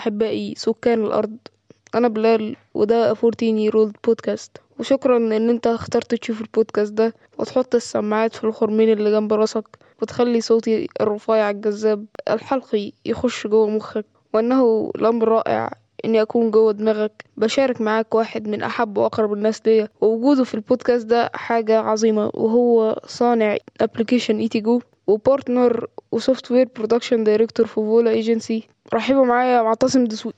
أحبائي سكان الأرض أنا بلال وده 14 year old بودكاست وشكرا إن أنت اخترت تشوف البودكاست ده وتحط السماعات في الخرمين اللي جنب راسك وتخلي صوتي الرفيع الجذاب الحلقي يخش جوه مخك وأنه الأمر رائع إني أكون جوه دماغك بشارك معاك واحد من أحب وأقرب الناس ليا ووجوده في البودكاست ده حاجة عظيمة وهو صانع ابلكيشن ايتي جو وبارتنر وسوفت وير برودكشن دايركتور في فولا ايجنسي رحبوا معايا معتصم دسوقي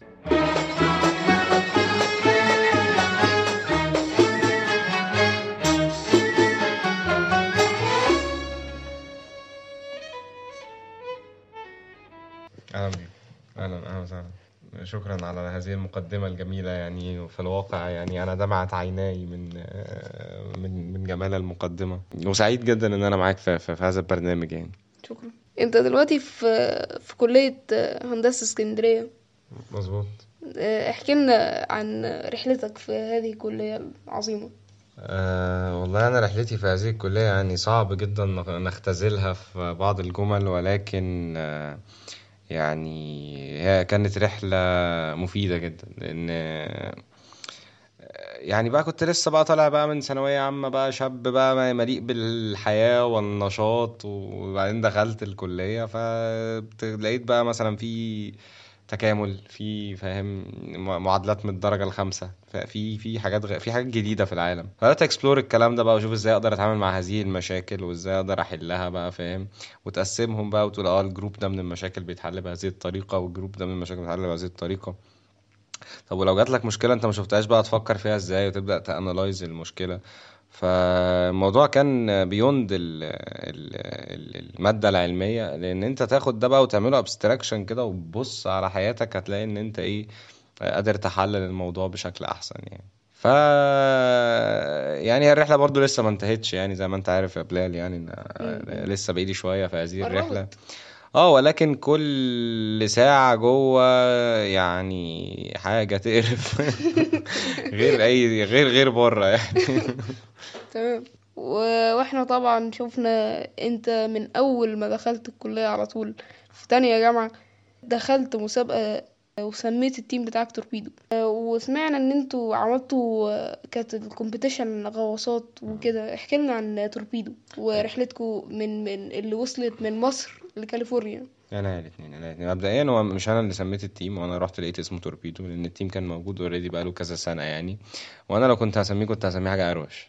أهلا بيك أهلا أهلا وسهلا شكرا على هذه المقدمة الجميلة يعني وفي الواقع يعني أنا دمعت عيناي من من من جمال المقدمة وسعيد جدا إن أنا معاك في, في, في هذا البرنامج يعني شكرا انت دلوقتي في في كلية هندسة اسكندرية مظبوط احكي لنا عن رحلتك في هذه الكلية العظيمة أه والله أنا رحلتي في هذه الكلية يعني صعب جدا نختزلها في بعض الجمل ولكن أه يعني هي كانت رحلة مفيدة جدا لأن يعني بقى كنت لسه بقى طالع بقى من ثانوية عامة بقى شاب بقى مليء بالحياة والنشاط وبعدين دخلت الكلية فلقيت بقى مثلا في تكامل في فاهم معادلات من الدرجة الخامسة في في حاجات غ... في حاجات جديدة في العالم فبدأت اكسبلور الكلام ده بقى واشوف ازاي اقدر اتعامل مع هذه المشاكل وازاي اقدر احلها بقى فاهم وتقسمهم بقى وتقول اه الجروب ده من المشاكل بيتحل بهذه الطريقة والجروب ده من المشاكل بيتحل بهذه الطريقة طب ولو جات لك مشكلة انت ما شفتهاش بقى تفكر فيها ازاي وتبدأ تانلايز المشكلة فالموضوع كان بيوند المادة العلمية لأن أنت تاخد ده بقى وتعمله ابستراكشن كده وتبص على حياتك هتلاقي إن أنت إيه قادر تحلل الموضوع بشكل أحسن يعني ف يعني الرحلة برضو لسه ما انتهتش يعني زي ما انت عارف يا بلال يعني إن لسه بعيدي شوية في هذه الرحلة اه ولكن كل ساعة جوه يعني حاجة تقرف غير اي غير غير بره يعني تمام واحنا طبعا شفنا انت من اول ما دخلت الكلية على طول في تانية جامعة دخلت مسابقة وسميت التيم بتاعك توربيدو وسمعنا ان انتوا عملتوا كانت الكومبيتيشن غواصات وكده احكي لنا عن توربيدو ورحلتكم من من اللي وصلت من مصر لكاليفورنيا انا الاثنين انا الاثنين مبدئيا هو مش انا اللي سميت التيم وانا رحت لقيت اسمه توربيدو لان التيم كان موجود اوريدي بقاله كذا سنه يعني وانا لو كنت هسميه كنت هسميه حاجه اروش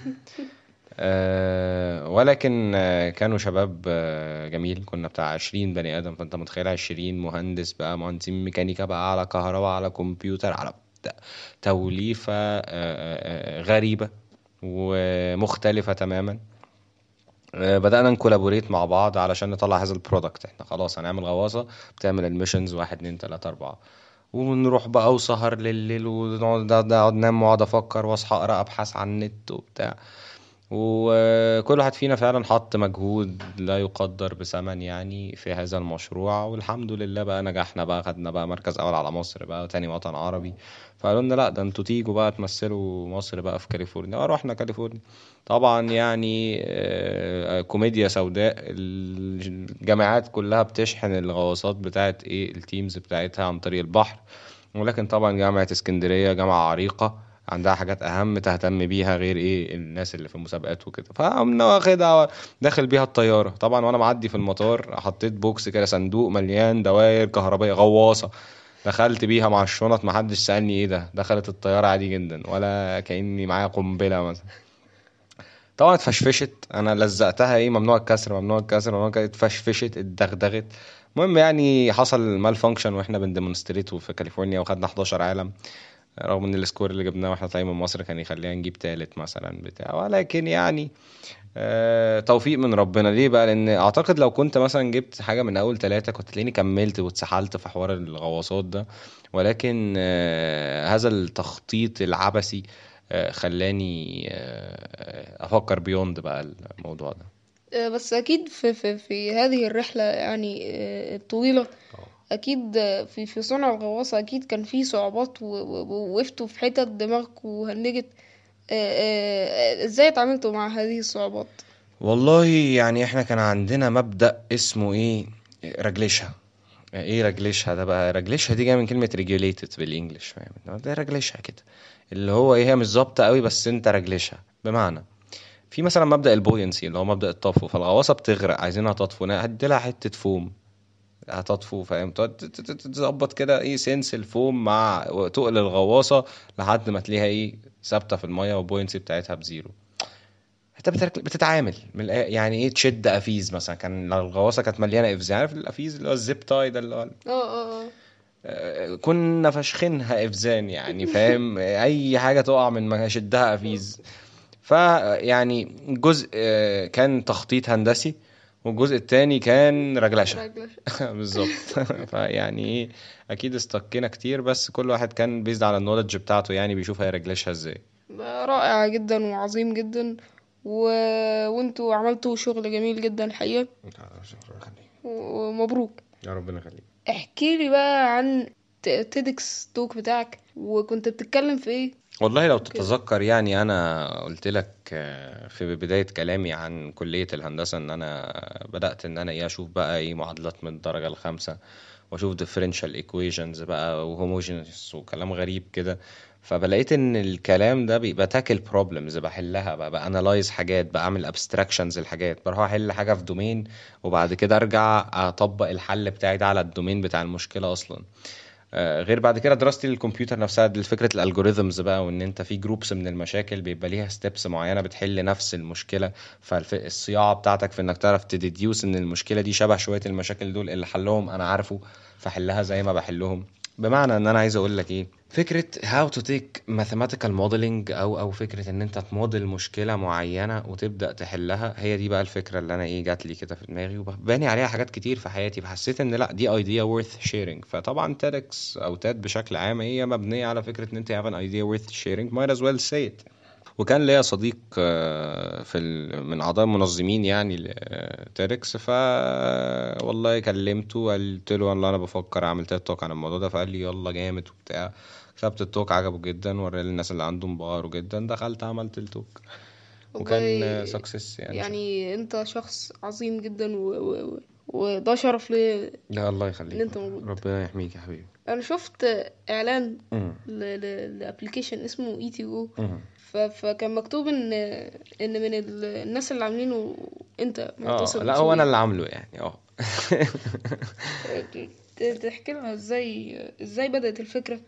أه ولكن كانوا شباب جميل كنا بتاع عشرين بني ادم فانت متخيل عشرين مهندس بقى مهندسين ميكانيكا بقى على كهرباء على كمبيوتر على توليفه غريبه ومختلفه تماما بدأنا نكولابوريت مع بعض علشان نطلع هذا البرودكت احنا خلاص هنعمل غواصة بتعمل الميشنز واحد اتنين تلاتة أربعة ونروح بقى وسهر لليل ونقعد انام واقعد افكر واصحى اقرا ابحث عن النت وبتاع وكل واحد فينا فعلا حط مجهود لا يقدر بثمن يعني في هذا المشروع والحمد لله بقى نجحنا بقى خدنا بقى مركز اول على مصر بقى وتاني وطن عربي فقالوا لنا لا ده انتوا تيجوا بقى تمثلوا مصر بقى في كاليفورنيا ورحنا كاليفورنيا طبعا يعني كوميديا سوداء الجامعات كلها بتشحن الغواصات بتاعت ايه التيمز بتاعتها عن طريق البحر ولكن طبعا جامعة اسكندرية جامعة عريقة عندها حاجات اهم تهتم بيها غير ايه الناس اللي في المسابقات وكده فقمنا واخدها داخل بيها الطياره طبعا وانا معدي في المطار حطيت بوكس كده صندوق مليان دواير كهربائيه غواصه دخلت بيها مع الشنط محدش سالني ايه ده دخلت الطياره عادي جدا ولا كاني معايا قنبله مثلا طبعا اتفشفشت انا لزقتها ايه ممنوع الكسر ممنوع الكسر ممنوع الكسر اتفشفشت اتدغدغت المهم يعني حصل مال فانكشن واحنا بنديمونستريت في كاليفورنيا وخدنا 11 عالم رغم ان السكور اللي جبناه واحنا طالعين من مصر كان يخلينا نجيب تالت مثلا بتاع ولكن يعني آه توفيق من ربنا ليه بقى لان اعتقد لو كنت مثلا جبت حاجه من اول ثلاثة كنت تلاقيني كملت واتسحلت في حوار الغواصات ده ولكن آه هذا التخطيط العبثي آه خلاني آه افكر بيوند بقى الموضوع ده بس اكيد في في في هذه الرحله يعني الطويله اكيد في في صنع الغواصه اكيد كان في صعوبات ووقفتوا في حتت دماغكم وهنجت ازاي اتعاملتوا مع هذه الصعوبات والله يعني احنا كان عندنا مبدأ اسمه ايه رجلشها ايه رجلشها ده بقى رجلشها دي جايه من كلمه regulated بالانجلش فاهم ده رجلشها كده اللي هو ايه هي مش ظابطه قوي بس انت رجلشها بمعنى في مثلا مبدأ البوينسي اللي هو مبدأ الطفو فالغواصه بتغرق عايزينها تطفو هدي لها حته فوم هتطفو فاهم تقعد ت- ت- ت- تظبط كده ايه سنس الفوم مع تقل الغواصه لحد ما تلاقيها ايه ثابته في الميه والبوينسي بتاعتها بزيرو انت بترك- بتتعامل من الآ- يعني ايه تشد افيز مثلا كان لو الغواصه كانت مليانه افز عارف الافيز اللي هو الزيب تاي ده اللي هو اه اه اه آه، كنا فاشخينها افزان يعني فاهم اي حاجه تقع من ما شدها افيز فيعني جزء آه، كان تخطيط هندسي والجزء التاني كان رجلشه رجلش بالظبط فيعني ايه اكيد استقينا كتير بس كل واحد كان بيزد على النولج بتاعته يعني بيشوف هيرجلشها ازاي رائع جدا وعظيم جدا و... وانتوا عملتوا شغل جميل جدا الحقيقة ومبروك يا ربنا يخليك احكي لي بقى عن تيدكس توك بتاعك وكنت بتتكلم في ايه والله لو تتذكر يعني انا قلت لك آه، في بداية كلامي عن كلية الهندسة ان انا بدأت ان انا ايه اشوف بقى ايه معادلات من الدرجة الخامسة واشوف differential equations بقى وهوموجينيس وكلام غريب كده فبلاقيت ان الكلام ده بيبقى تاكل بروبلمز بحلها بقى بانالايز حاجات بعمل ابستراكشنز الحاجات بروح احل حاجة في دومين وبعد كده ارجع اطبق الحل بتاعي ده على الدومين بتاع المشكلة اصلا آه، غير بعد كده دراستي للكمبيوتر نفسها دي فكره الالجوريزمز بقى وان انت في جروبس من المشاكل بيبقى ليها ستيبس معينه بتحل نفس المشكله فالصياعه بتاعتك في انك تعرف تديديوس ان المشكله دي شبه شويه المشاكل دول اللي حلهم انا عارفه فحلها زي ما بحلهم بمعنى ان انا عايز اقول لك ايه فكره how to take mathematical modeling او او فكره ان انت تموديل مشكله معينه وتبدا تحلها هي دي بقى الفكره اللي انا ايه جات لي كده في دماغي وباني عليها حاجات كتير في حياتي فحسيت ان لا دي idea worth sharing فطبعا تيدكس او تاد بشكل عام هي مبنيه على فكره ان انت have an idea worth sharing might as well say it وكان ليا صديق آه، في ال... من اعضاء المنظمين يعني لتيدكس ف والله كلمته قلت له والله انا بفكر اعمل تيد توك عن الموضوع ده فقال لي يلا جامد وبتاع كتبت التوك عجبه جدا وراه للناس اللي عنده انبهروا جدا دخلت عملت التوك وكان والله سكسس يعني يعني انت شخص عظيم جدا و... و... و- وده شرف لي لا الله ان يخليك انت موجود ربنا يحميك يا حبيبي انا شفت اعلان مم. لابلكيشن اسمه اي تي او مم. فكان مكتوب ان ان من ال- الناس اللي عاملينه انت اه معتصم لا هو انا شوقي. اللي عامله يعني اه ت- تحكي لنا ازاي ازاي بدأت الفكرة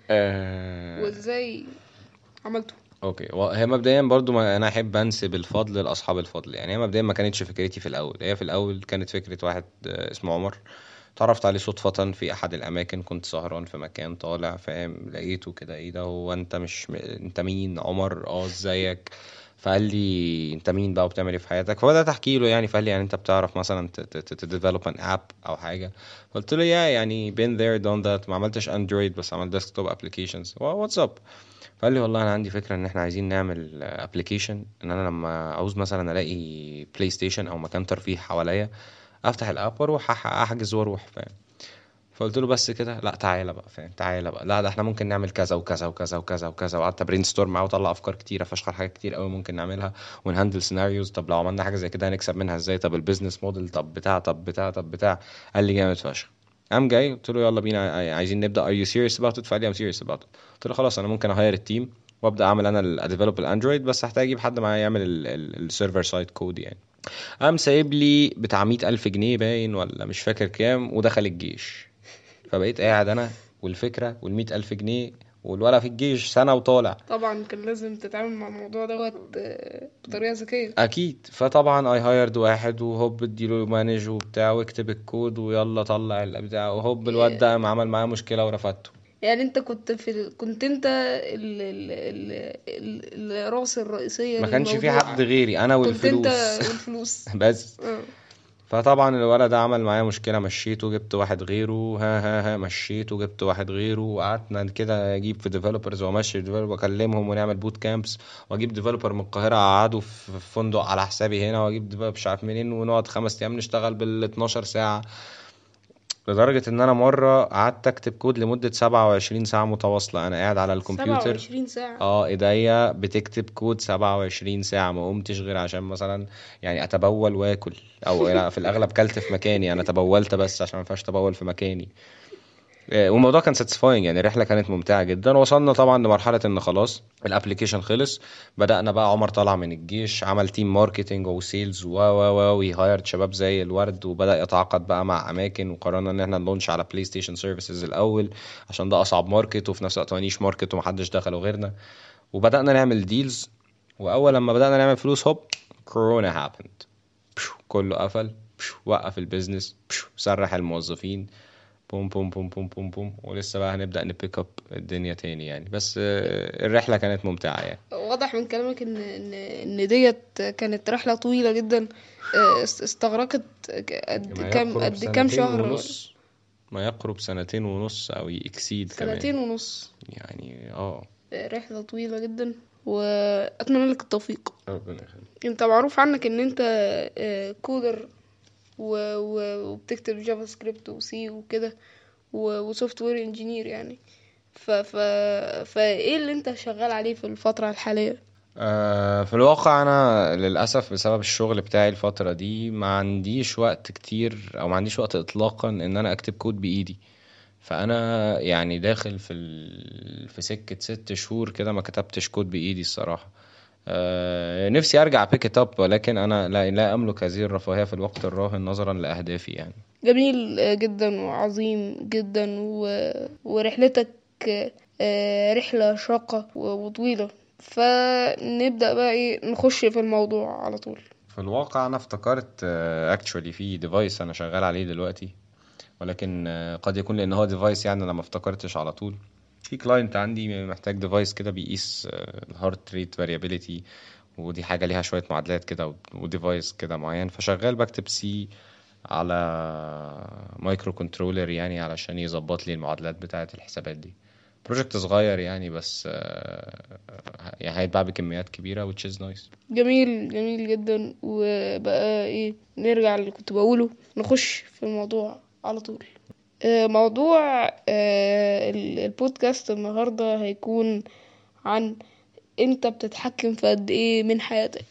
آه، وازاي عملته اوكي و- هي مبدئيا برضو ما انا احب انسب الفضل لاصحاب الفضل يعني هي مبدئيا ما كانتش فكرتي في الاول هي في الاول كانت فكره واحد آه، اسمه عمر اتعرفت عليه صدفة في أحد الأماكن كنت سهران في مكان طالع فاهم لقيته كده إيه ده هو أنت مش م... أنت مين عمر أه إزيك فقال لي أنت مين بقى وبتعمل إيه في حياتك فبدأت أحكي له يعني فقال لي يعني أنت بتعرف مثلا تديفلوب أن أب أو حاجة قلت له يا يعني been there done that ما عملتش أندرويد بس عملت ديسكتوب أبلكيشنز واتس أب فقال لي والله انا عندي فكره ان احنا عايزين نعمل ابلكيشن ان انا لما عاوز مثلا الاقي بلاي ستيشن او مكان ترفيه حواليا افتح الاب واروح أح- احجز واروح فاهم فقلت له بس كده لا تعالى بقى فاهم تعالى بقى لا ده احنا ممكن نعمل كذا وكذا وكذا وكذا وكذا وقعدت برين ستورم معاه وطلع افكار كتيره فشخ حاجات كتير قوي ممكن نعملها ونهندل سيناريوز طب لو عملنا حاجه زي كده هنكسب منها ازاي طب البيزنس موديل طب بتاع طب بتاع طب بتاع قال لي جامد فشخ قام جاي قلت له يلا بينا عاي- عايزين نبدا ار يو سيريس اباوت ات فقال لي ام سيريس اباوت ات قلت له خلاص انا ممكن اهاير التيم وابدا اعمل انا الديفلوب الاندرويد بس هحتاج اجيب حد معايا يعمل السيرفر سايد كود يعني قام سايب لي بتاع مئة ألف جنيه باين ولا مش فاكر كام ودخل الجيش فبقيت قاعد أنا والفكرة والمئة ألف جنيه والولا في الجيش سنة وطالع طبعا كان لازم تتعامل مع الموضوع دوت آه، بطريقة ذكية أكيد فطبعا أي هايرد واحد وهوب اديله مانج وبتاع واكتب الكود ويلا طلع البتاع وهوب الواد ده قام عمل معاه مشكلة ورفدته يعني انت كنت في ال... كنت انت ال... ال... ال... ال... الراس الرئيسية ما كانش في للموضوع. حد غيري أنا كنت انت والفلوس والفلوس بس اه. فطبعا الولد ده عمل معايا مشكلة مشيته جبت واحد غيره ها ها ها مشيته جبت واحد غيره وقعدنا كده اجيب في ديفلوبرز وامشي ديفلوبر واكلمهم ونعمل بوت كامبس واجيب ديفلوبر من القاهرة اقعده في فندق على حسابي هنا واجيب ديفلوبر مش عارف منين ونقعد خمس ايام نشتغل بال 12 ساعة لدرجة ان انا مرة قعدت اكتب كود لمدة 27 ساعة متواصلة انا قاعد على الكمبيوتر 27 ساعة اه ايديا بتكتب كود 27 ساعة ما قمتش غير عشان مثلا يعني اتبول واكل او لا، في الاغلب كلت في مكاني انا تبولت بس عشان ما ينفعش اتبول في مكاني آه، والموضوع كان ساتيسفاينج يعني الرحله كانت ممتعه جدا وصلنا طبعا لمرحله ان خلاص الابلكيشن خلص بدانا بقى عمر طلع من الجيش عمل تيم ماركتنج وسيلز و و و وهايرد شباب زي الورد وبدا يتعاقد بقى مع اماكن وقررنا ان احنا نلونش على بلاي ستيشن سيرفيسز الاول عشان ده اصعب ماركت وفي نفس الوقت مانيش ماركت ومحدش دخله غيرنا وبدانا نعمل ديلز واول لما بدانا نعمل فلوس هوب كورونا هابند كله قفل بشو، وقف البيزنس بشو، سرح الموظفين بوم بوم بوم بوم بوم بوم ولسه بقى هنبدأ نبيك اب الدنيا تاني يعني بس آه، الرحلة كانت ممتعة يعني واضح من كلامك ان ان ان ديت كانت رحلة طويلة جدا آه، است- استغرقت قد ما كام يقرب قد كام سنتين شهر ونص ما يقرب سنتين ونص او يكسيد سنتين كمان ونص يعني اه آه، رحلة طويلة جدا واتمنى لك التوفيق ربنا يخليك انت معروف عنك ان انت آه، كودر و- و- وبتكتب جافا سكريبت وسي وكده وسوفت وير انجينير يعني ف ف فايه اللي انت شغال عليه في الفترة الحالية آه، في الواقع انا للاسف بسبب الشغل بتاعي الفتره دي ما عنديش وقت كتير او ما عنديش وقت اطلاقا ان انا اكتب كود بايدي فانا يعني داخل في ال... في سكه ست شهور كده ما كتبتش كود بايدي الصراحه آه، نفسي ارجع بيك ات اب ولكن انا لا لا املك هذه الرفاهيه في الوقت الراهن نظرا لاهدافي يعني جميل آه، جدا وعظيم جدا و... ورحلتك آه، رحلة شاقة و- وطويلة فنبدأ بقى ايه نخش في الموضوع على طول في الواقع انا افتكرت اكشولي في ديفايس انا شغال عليه دلوقتي ولكن آه، قد يكون لان هو ديفايس يعني انا ما افتكرتش على طول في كلاينت عندي محتاج ديفايس كده بيقيس الهارت ريت فاريابيليتي ودي حاجه ليها شويه معادلات كده وديفايس كده معين فشغال بكتب سي على مايكرو كنترولر يعني علشان يظبط لي المعادلات بتاعه الحسابات دي بروجكت صغير يعني بس آه، يعني هيتباع بكميات كبيره which is nice جميل جميل جدا وبقى ايه نرجع اللي كنت بقوله نخش في الموضوع على طول آه، موضوع آه، ال- البودكاست النهاردة هيكون عن انت بتتحكم في قد ايه من حياتك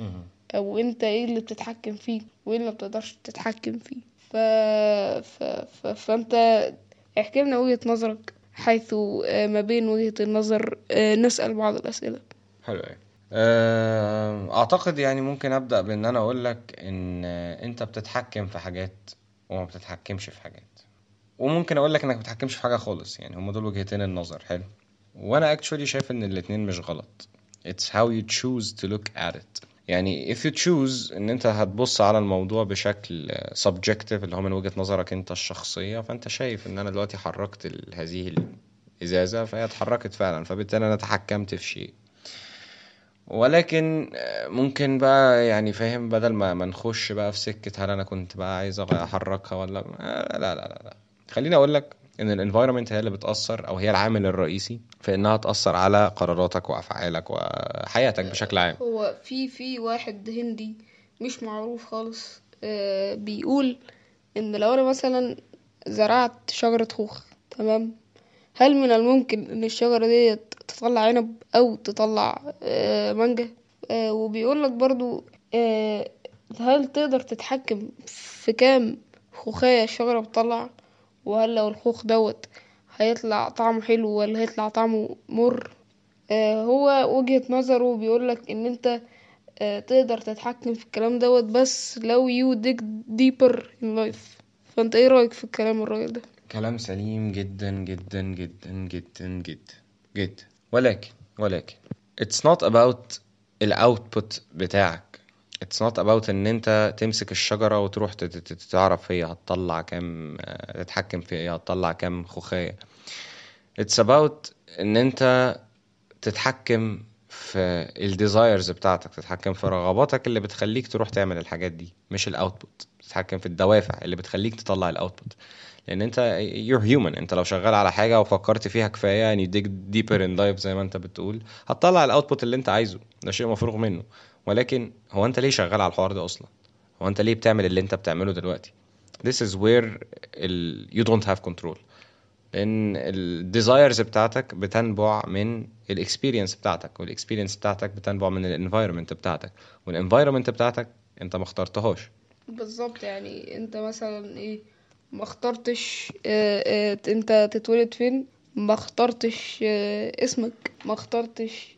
او انت ايه اللي بتتحكم فيه وايه اللي ما بتقدرش تتحكم فيه ف... ف... ف... فانت احكي لنا وجهة نظرك حيث آه، ما بين وجهة النظر آه، نسأل بعض الأسئلة حلو أوي آه، اعتقد يعني ممكن ابدا بان انا اقول لك ان آه، انت بتتحكم في حاجات وما بتتحكمش في حاجات وممكن اقول لك انك ما بتتحكمش في حاجه خالص يعني هم دول وجهتين النظر حلو وانا اكشولي شايف ان الاتنين مش غلط it's how you choose to look at it يعني if you choose ان انت هتبص على الموضوع بشكل آه، subjective اللي هو من وجهة نظرك انت الشخصية فانت شايف ان انا دلوقتي حركت ال- هذه الازازة فهي اتحركت فعلا فبالتالي انا تحكمت في شيء ولكن آه، ممكن بقى يعني فاهم بدل ما ما نخش بقى في سكة هل انا كنت بقى عايز أغ- احركها ولا آه، لا لا لا لا خليني اقول لك ان الانفايرمنت هي اللي بتأثر او هي العامل الرئيسي في انها تأثر على قراراتك وافعالك وحياتك بشكل عام هو في في واحد هندي مش معروف خالص آه، بيقول ان لو انا مثلا زرعت شجرة خوخ تمام هل من الممكن ان الشجرة دي تطلع عنب او تطلع آه، مانجا آه، وبيقول لك برضو آه، هل تقدر تتحكم في كام خوخاية الشجرة بتطلع وهل لو الخوخ دوت هيطلع طعمه حلو ولا هيطلع طعمه مر آه، هو وجهة نظره بيقولك ان انت آه، تقدر تتحكم في الكلام دوت بس لو you dig deeper in life فانت ايه رأيك في الكلام الراجل ده كلام سليم جدا جدا جدا جدا جدا جدا ولكن ولكن it's not about الاوتبوت بتاعك it's not about ان انت تمسك الشجرة وتروح تت- تت- تعرف هي هتطلع كام آه، تتحكم في هي هتطلع كام خوخية it's about ان انت تتحكم في الديزايرز بتاعتك تتحكم في رغباتك اللي بتخليك تروح تعمل الحاجات دي مش الاوتبوت تتحكم في الدوافع اللي بتخليك تطلع الاوتبوت لان انت you're human انت لو شغال على حاجه وفكرت فيها كفايه يعني dig deeper in dive زي ما انت بتقول هتطلع الاوتبوت اللي انت عايزه ده شيء مفروغ منه ولكن هو انت ليه شغال على الحوار ده اصلا هو انت ليه بتعمل اللي انت بتعمله دلوقتي this is where ال, you don't have control لان الديزايرز بتاعتك بتنبع من الاكسبيرينس بتاعتك والاكسبيرينس بتاعتك بتنبع من الانفايرمنت بتاعتك والانفايرمنت بتاعتك انت ما اخترتهاش بالظبط يعني انت مثلا ايه ما اخترتش اه اه انت تتولد فين ما اخترتش اه اسمك ما اخترتش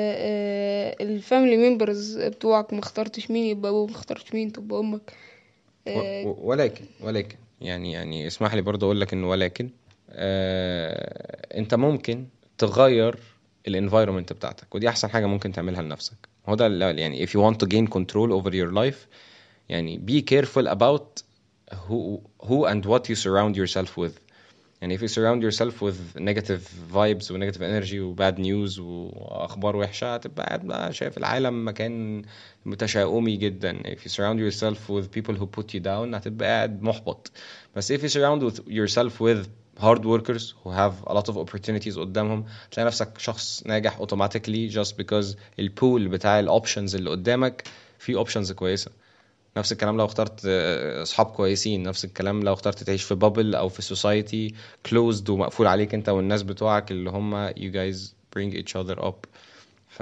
الفاميلي ممبرز بتوعك ما اخترتش مين يبقى ابوك ما اخترتش مين تبقى امك و- و- ولكن ولكن يعني يعني اسمح لي برضه اقول لك ان ولكن آه انت ممكن تغير الانفايرمنت بتاعتك ودي احسن حاجه ممكن تعملها لنفسك هو ده ال- يعني if you want to gain control over your life يعني be careful about who who and what you surround yourself with يعني if you surround yourself with negative vibes و negative energy و bad news واخبار وحشه هتبقى قاعد بقى شايف العالم مكان متشاؤمي جدا if you surround yourself with people who put you down هتبقى قاعد محبط بس if you surround with yourself with hard workers who have a lot of opportunities قدامهم تلاقي نفسك شخص ناجح automatically just because البول بتاع الاوبشنز اللي قدامك في اوبشنز كويسه نفس الكلام لو اخترت آه، اصحاب كويسين نفس الكلام لو اخترت تعيش في بابل او في سوسايتي closed ومقفول عليك انت والناس بتوعك اللي هم you guys bring each other up ف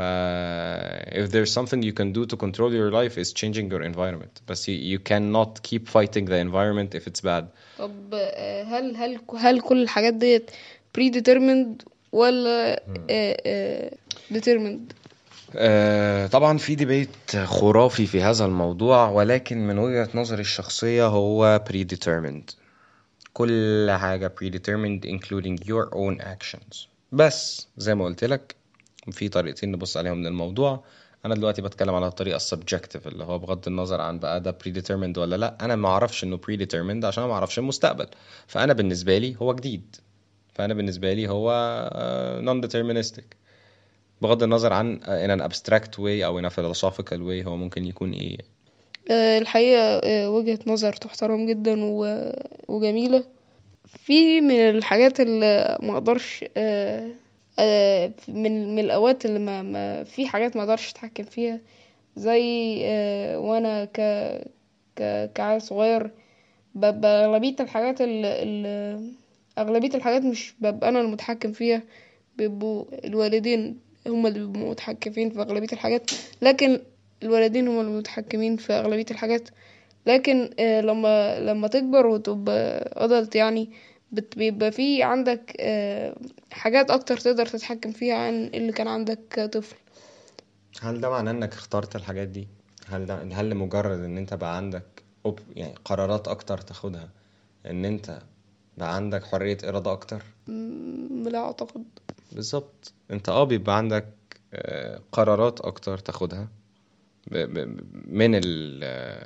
if there's something you can do to control your life is changing your environment بس you, you cannot keep fighting the environment if it's bad طب آه، هل هل هل كل الحاجات ديت predetermined ولا آه، آه، determined آه، طبعا في ديبيت خرافي في هذا الموضوع ولكن من وجهة نظري الشخصية هو predetermined كل حاجة predetermined including your own actions بس زي ما قلت لك في طريقتين نبص عليهم من الموضوع انا دلوقتي بتكلم على الطريقة السبجكتيف اللي هو بغض النظر عن بقى ده predetermined ولا لا انا ما اعرفش انه predetermined عشان انا ما اعرفش المستقبل فانا بالنسبة لي هو جديد فانا بالنسبة لي هو آه، non-deterministic بغض النظر عن in an abstract way او in a philosophical way هو ممكن يكون ايه آه، الحقيقة آه، وجهة نظر تحترم جدا و- وجميلة في من الحاجات اللي ما اقدرش آه، آه، من من الاوقات اللي ما, ما في حاجات ما اقدرش اتحكم فيها زي آه، وانا ك ك كعيل صغير ببقى اغلبية الحاجات اللي اغلبية الحاجات مش ببقى انا المتحكم فيها بيبقوا الوالدين هما اللي بيبقوا متحكمين في اغلبية الحاجات لكن الوالدين هما المتحكمين في اغلبية الحاجات لكن آه، لما لما تكبر وتبقى adult يعني بت- بيبقى في عندك آه، حاجات اكتر تقدر تتحكم فيها عن اللي كان عندك طفل هل ده معناه انك اخترت الحاجات دي هل ده هل لمجرد ان انت بقى عندك أوب... يعني قرارات اكتر تاخدها ان انت بقى عندك حرية ارادة اكتر مم، لا اعتقد بالظبط انت اه بيبقى عندك آه، قرارات اكتر تاخدها ب... ب... من ال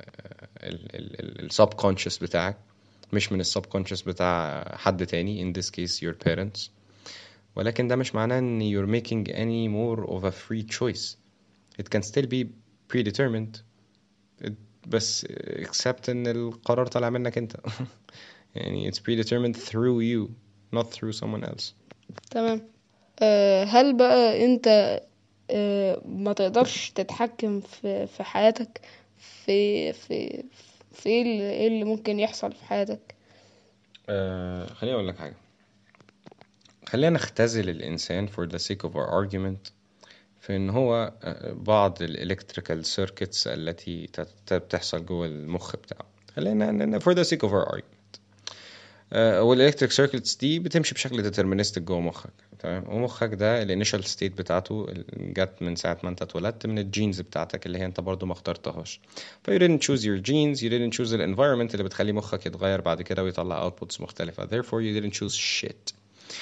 السب كونشس بتاعك مش من السب كونشس بتاع حد تاني in this case your parents ولكن ده مش معناه ان you're making any more of a free choice it can still be predetermined It- بس except ان القرار طالع منك انت يعني it's predetermined through you not through someone else تمام آه، هل بقى انت آه، ما تقدرش تتحكم في في حياتك في في في ايه اللي, إيه اللي ممكن يحصل في حياتك آه خليني اقول لك حاجه خلينا نختزل الانسان for the sake of our argument في ان هو آه، بعض الالكتريكال سيركتس التي تت- بتحصل جوه المخ بتاعه خلينا ن- ن- for the sake of our argument والالكتريك سيركتس دي بتمشي بشكل ديترمينستيك جوه مخك تمام ومخك ده الانيشال ستيت بتاعته ال- جت من ساعه ما انت اتولدت من الجينز بتاعتك اللي هي انت برضو ما اخترتهاش ف you didn't choose your genes you didn't choose the environment اللي بتخلي مخك يتغير بعد كده ويطلع outputs مختلفه therefore you didn't choose shit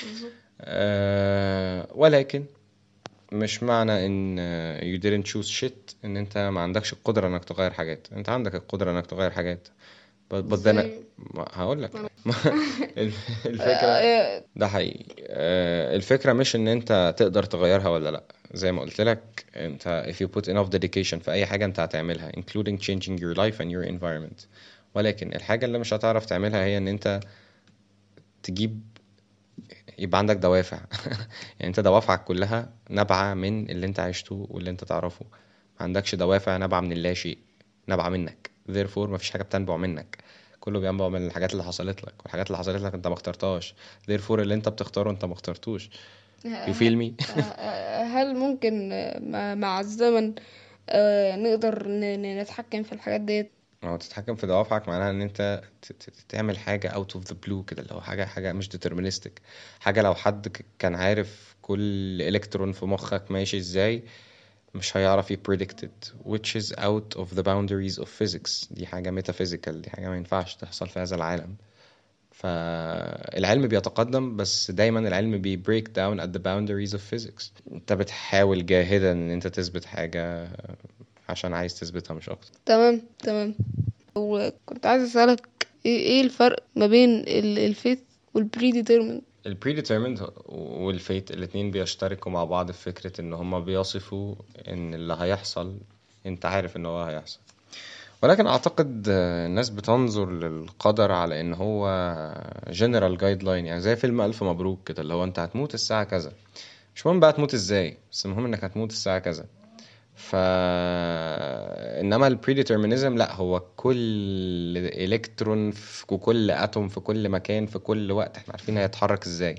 آه ولكن مش معنى ان آه، you didn't choose shit ان انت ما عندكش القدرة انك تغير حاجات انت عندك القدرة انك تغير حاجات but, but then ازاي؟ هقول لك الفكرة آه، ده حقيقي آه، الفكرة مش ان انت تقدر تغيرها ولا لا زي ما قلت لك انت if you put enough dedication في اي حاجة انت هتعملها including changing your life and your environment ولكن الحاجة اللي مش هتعرف تعملها هي ان انت تجيب يبقى عندك دوافع يعني انت دوافعك كلها نابعة من اللي انت عشته واللي انت تعرفه ما عندكش دوافع نابعة من اللا شيء نابعة منك therefore ما فيش حاجة بتنبع منك كله بينبع من الحاجات اللي حصلت لك والحاجات اللي حصلت لك انت ما اخترتهاش therefore اللي انت بتختاره انت ما اخترتوش you feel me هل ممكن مع- مع الزمن آه، نقدر ن- ن- نتحكم في الحاجات ديت هو تتحكم في دوافعك معناها ان انت ت- ت- تعمل حاجة out of the blue كده اللي هو حاجة حاجة مش deterministic حاجة لو حد ك- كان عارف كل الكترون في مخك ماشي ازاي مش هيعرف ي predict it which is out of the boundaries of physics دي حاجة metaphysical دي حاجة ما ينفعش تحصل في هذا العالم فالعلم بيتقدم بس دايما العلم بي break down at the boundaries of physics انت بتحاول جاهدا ان انت تثبت حاجة عشان عايز تثبتها مش اكتر تمام تمام وكنت عايز اسالك ايه إيه الفرق ما بين ال- الفيت والبري ديترميند ال predetermined والفيت الاتنين بيشتركوا مع بعض في فكرة ان هما بيصفوا ان اللي هيحصل انت عارف ان هو هيحصل ولكن اعتقد آه، الناس بتنظر للقدر على ان هو general guideline يعني زي فيلم الف مبروك كده اللي هو انت هتموت الساعة كذا مش مهم بقى تموت ازاي بس المهم انك هتموت الساعة كذا ف انما ال predeterminism لا هو كل الكترون في وكل اتوم في كل مكان في كل وقت احنا عارفين هيتحرك ازاي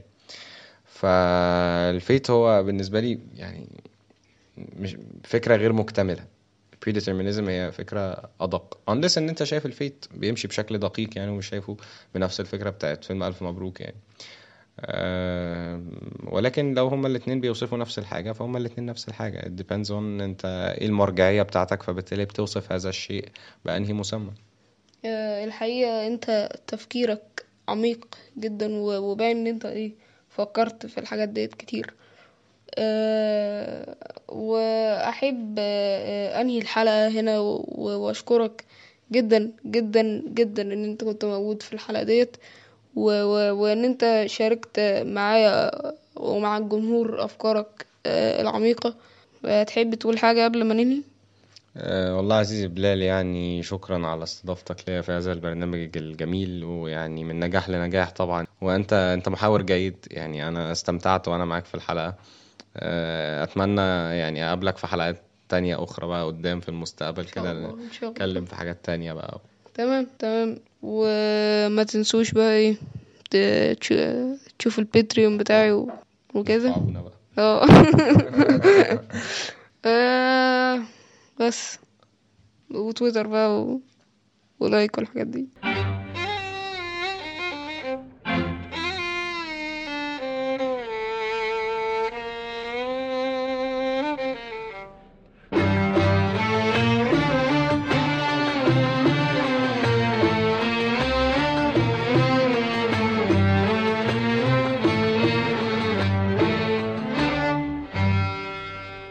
فالفيت هو بالنسبة لي يعني مش فكرة غير مكتملة predeterminism هي فكرة أدق unless إن أنت شايف الفيت بيمشي بشكل دقيق يعني ومش شايفه بنفس الفكرة بتاعت فيلم ألف مبروك يعني آه، ولكن لو هما الاتنين بيوصفوا نفس الحاجة فهما الاتنين نفس الحاجة it depends on انت ايه المرجعية بتاعتك فبالتالي بتوصف هذا الشيء بأنهي مسمى آه، الحقيقة انت تفكيرك عميق جدا و- وباين ان انت ايه فكرت في الحاجات ديت كتير أه واحب آه، آه، انهي الحلقة هنا و- و- واشكرك جدا جدا جدا ان انت كنت موجود في الحلقة ديت و- و- وان انت شاركت معايا ومع الجمهور افكارك آه، العميقة آه، تحب تقول حاجة قبل ما ننهي أه والله عزيزي بلال يعني شكرا على استضافتك ليا في هذا البرنامج الجميل ويعني من نجاح لنجاح طبعا وانت انت محاور جيد يعني انا استمتعت وانا معاك في الحلقة أه اتمنى يعني اقابلك في حلقات تانية اخرى بقى قدام في المستقبل ان شاء كده الله ان شاء الله نتكلم في حاجات تانية بقى تمام تمام وما تنسوش بقى ايه ت- تش- تشوفوا الباتريون بتاعي و- وكده صعبونا بقى اه آه، بس وتويتر بقى و... ولايك والحاجات دي